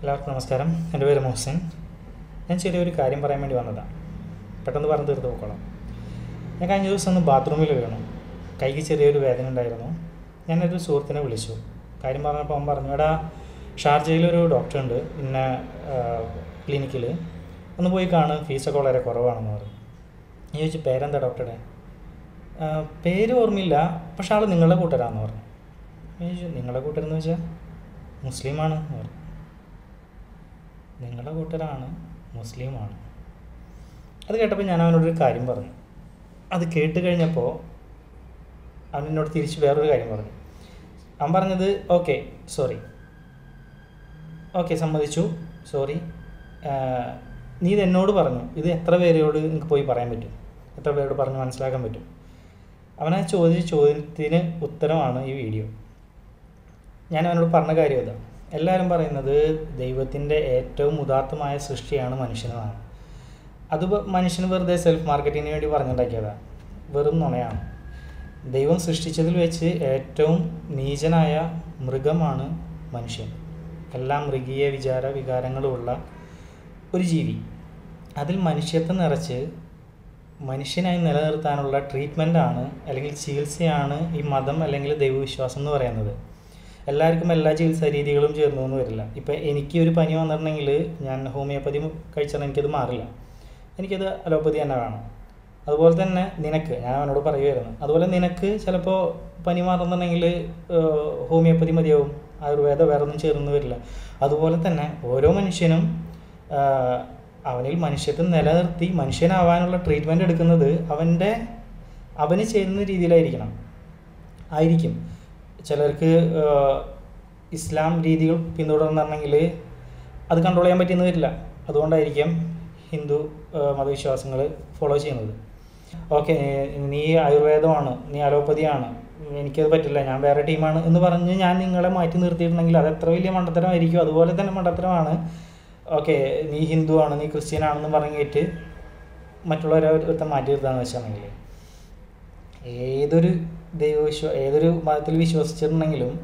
എല്ലാവർക്കും നമസ്കാരം എൻ്റെ പേര് മുഹസിൻ ഞാൻ ചെറിയൊരു കാര്യം പറയാൻ വേണ്ടി വന്നതാണ് പെട്ടെന്ന് പറഞ്ഞു തീർത്ത് പോക്കോളാം ഞാൻ കഴിഞ്ഞ ദിവസം ഒന്ന് ബാത്റൂമിൽ വീണു കൈക്ക് ചെറിയൊരു വേദന ഉണ്ടായിരുന്നു ഞാനൊരു സുഹൃത്തിനെ വിളിച്ചു കാര്യം പറഞ്ഞപ്പോൾ അവൻ പറഞ്ഞു എടാ ഷാർജയിലൊരു ഡോക്ടർ ഉണ്ട് ഇന്ന ക്ലിനിക്കിൽ ഒന്ന് പോയി കാണ് ഫീസൊക്കെ വളരെ കുറവാണെന്ന് പറഞ്ഞു ഞാൻ ചോദിച്ചു പേരെന്താ ഡോക്ടറുടെ "ആ, പേര് ഓർമ്മയില്ല പക്ഷെ ആൾ നിങ്ങളുടെ കൂട്ടരാന്ന് പറഞ്ഞു ഞാൻ ചോദിച്ചു നിങ്ങളുടെ കൂട്ടരെന്ന് വെച്ചാൽ മുസ്ലിമാണ് എന്ന് പറഞ്ഞു നിങ്ങളുടെ കൂട്ടരാണ് മുസ്ലിമാണ് അത് കേട്ടപ്പോൾ ഞാൻ അവനോടൊരു കാര്യം പറഞ്ഞു അത് കേട്ട് കഴിഞ്ഞപ്പോൾ അവൻ എന്നോട് തിരിച്ച് വേറൊരു കാര്യം പറഞ്ഞു അവൻ പറഞ്ഞത് ഓക്കെ സോറി ഓക്കെ സമ്മതിച്ചു സോറി നീ ഇത് എന്നോട് പറഞ്ഞു ഇത് എത്ര പേരോട് നിങ്ങൾക്ക് പോയി പറയാൻ പറ്റും എത്ര പേരോട് പറഞ്ഞ് മനസ്സിലാക്കാൻ പറ്റും അവനാ ചോദിച്ച ചോദ്യത്തിന് ഉത്തരമാണ് ഈ വീഡിയോ ഞാൻ അവനോട് പറഞ്ഞ കാര്യം ഇതാ എല്ലാവരും പറയുന്നത് ദൈവത്തിൻ്റെ ഏറ്റവും ഉദാത്തമായ സൃഷ്ടിയാണ് മനുഷ്യനെന്നാണ് അത് വ- മനുഷ്യന് വെറുതെ സെൽഫ് മാർക്കറ്റിങ്ങിന് വേണ്ടി പറഞ്ഞുണ്ടാക്കിയതാണ് വെറും നുണയാണ് ദൈവം സൃഷ്ടിച്ചതിൽ വെച്ച് ഏറ്റവും നീചനായ മൃഗമാണ് മനുഷ്യൻ എല്ലാ മൃഗീയ വിചാര വികാരങ്ങളുമുള്ള ഒരു ജീവി അതിൽ മനുഷ്യത്വം നിറച്ച് മനുഷ്യനായി നിലനിർത്താനുള്ള ട്രീറ്റ്മെൻറ്റാണ് അല്ലെങ്കിൽ ചികിത്സയാണ് ഈ മതം അല്ലെങ്കിൽ ദൈവവിശ്വാസം എന്ന് പറയുന്നത് എല്ലാവർക്കും എല്ലാ ചികിത്സാ രീതികളും ചേർന്നു എന്ന് വരില്ല ഇപ്പം എനിക്ക് ഒരു പനി വന്നിട്ടുണ്ടെങ്കിൽ ഞാൻ ഹോമിയോപ്പതി കഴിച്ചാൽ എനിക്കത് മാറില്ല എനിക്കത് അലോപ്പതി തന്നെ വേണം അതുപോലെ തന്നെ നിനക്ക് ഞാൻ അവനോട് പറയുമായിരുന്നു അതുപോലെ നിനക്ക് ചിലപ്പോൾ പനി മാറുന്നുണ്ടെങ്കിൽ ഹോമിയോപ്പതി മതിയാവും ആയുർവേദം വേറെ ഒന്നും ചേർന്ന് വരില്ല അതുപോലെ തന്നെ ഓരോ മനുഷ്യനും ആ, അവനിൽ മനുഷ്യത്വം നിലനിർത്തി മനുഷ്യനാവാനുള്ള ട്രീറ്റ്മെൻറ്റ് എടുക്കുന്നത് അവൻ്റെ അവന് ചേരുന്ന രീതിയിലായിരിക്കണം ആയിരിക്കും ചിലർക്ക് ആ, ഇസ്ലാം രീതികൾ പിന്തുടർന്നിട്ടുണ്ടെങ്കിൽ അത് കൺട്രോൾ ചെയ്യാൻ പറ്റിയെന്ന് വരില്ല അതുകൊണ്ടായിരിക്കും ഹിന്ദു ആ, മതവിശ്വാസങ്ങൾ ഫോളോ ചെയ്യുന്നത് ഓക്കെ നീ ആയുർവേദമാണ് നീ അലോപ്പതിയാണ് എനിക്കത് പറ്റില്ല ഞാൻ വേറെ ടീമാണ് എന്ന് പറഞ്ഞ് ഞാൻ നിങ്ങളെ മാറ്റി നിർത്തിയിട്ടുണ്ടെങ്കിൽ അത് എത്ര വലിയ മണ്ടത്തരമായിരിക്കും അതുപോലെ തന്നെ മണ്ടത്തരമാണ് ഓക്കെ നീ ഹിന്ദു ആണ് നീ ക്രിസ്ത്യൻ ആണെന്ന് പറഞ്ഞിട്ട് മറ്റുള്ളവരെ ഒരുത്തം മാറ്റി നിർത്താന്ന് വെച്ചാണെങ്കിൽ ഏതൊരു ദൈവവിശ്വ ഏതൊരു മതത്തിൽ വിശ്വസിച്ചിട്ടുണ്ടെങ്കിലും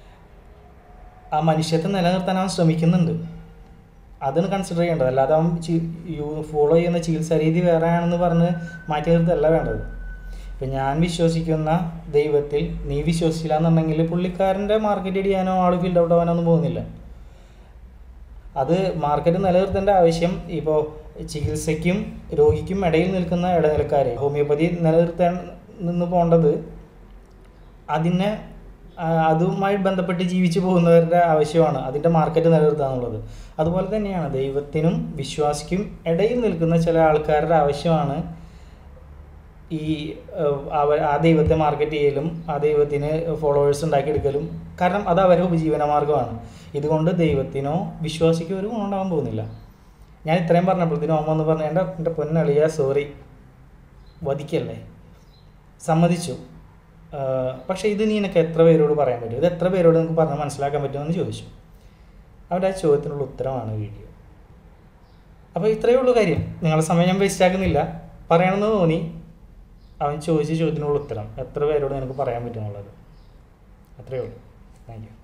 ആ മനുഷ്യത്വം നിലനിർത്താൻ അവൻ ശ്രമിക്കുന്നുണ്ട് അതാണ് കൺസിഡർ ചെയ്യേണ്ടത് അല്ലാതെ അവൻ ഫോളോ ചെയ്യുന്ന ചികിത്സാ രീതി വേറെ ആണെന്ന് പറഞ്ഞ് മാറ്റി നിർത്തല്ല വേണ്ടത് ഇപ്പം ഞാൻ വിശ്വസിക്കുന്ന ദൈവത്തിൽ നീ വിശ്വസിച്ചില്ല എന്നുണ്ടെങ്കിൽ പുള്ളിക്കാരൻ്റെ മാർക്കറ്റ് ചെയ്യാനോ ആൾ ഫീൽഡ് ഔട്ട് ആവാനോ ഒന്നും പോകുന്നില്ല അത് മാർക്കറ്റ് നിലനിർത്തേണ്ട ആവശ്യം ഇപ്പോൾ ചികിത്സയ്ക്കും രോഗിക്കും ഇടയിൽ നിൽക്കുന്ന ഇടനിലക്കാർ ഹോമിയോപ്പതി നിലനിർത്താൻ നിന്ന് പോകേണ്ടത് അതിനെ ആ, അതുമായി ബന്ധപ്പെട്ട് ജീവിച്ചു പോകുന്നവരുടെ ആവശ്യമാണ് അതിൻ്റെ മാർക്കറ്റ് നിലനിർത്തുക എന്നുള്ളത് അതുപോലെ തന്നെയാണ് ദൈവത്തിനും വിശ്വാസിക്കും ഇടയിൽ നിൽക്കുന്ന ചില ആൾക്കാരുടെ ആവശ്യമാണ് ഈ ഏഹ്, അവ ആ ദൈവത്തെ മാർക്കറ്റ് ചെയ്യലും ആ ദൈവത്തിന് ഫോളോവേഴ്സ് ഉണ്ടാക്കിയെടുക്കലും കാരണം അത് അവരുടെ ഉപജീവന മാർഗ്ഗമാണ് ഇതുകൊണ്ട് ദൈവത്തിനോ വിശ്വാസിക്കോ ഒരു ഗുണം ഉണ്ടാകാൻ പോകുന്നില്ല ഞാൻ ഇത്രയും പറഞ്ഞപ്പോഴത്തേനും ഓമ എന്ന് പറഞ്ഞ എൻ്റെ എൻ്റെ പൊന്നളിയ സോറി വധിക്കല്ലേ സമ്മതിച്ചു ആഹ് പക്ഷേ ഇത് നീ എനിക്ക് എത്ര പേരോട് പറയാൻ പറ്റും ഇത് എത്ര പേരോട് നിങ്ങൾക്ക് പറഞ്ഞ് മനസ്സിലാക്കാൻ പറ്റുമെന്ന് ചോദിച്ചു അവരുടെ ആ ചോദ്യത്തിനുള്ള ഉത്തരമാണ് വീഡിയോ അപ്പോൾ ഇത്രയേ ഉള്ളൂ കാര്യം നിങ്ങളുടെ സമയം ഞാൻ വേസ്റ്റ് ആക്കുന്നില്ല പറയണമെന്ന് തോന്നി അവൻ ചോദിച്ച ചോദ്യത്തിനുള്ള ഉത്തരം എത്ര പേരോട് നിനക്ക് പറയാൻ പറ്റുമെന്നുള്ളത് അത്രയേ ഉള്ളൂ താങ്ക് യു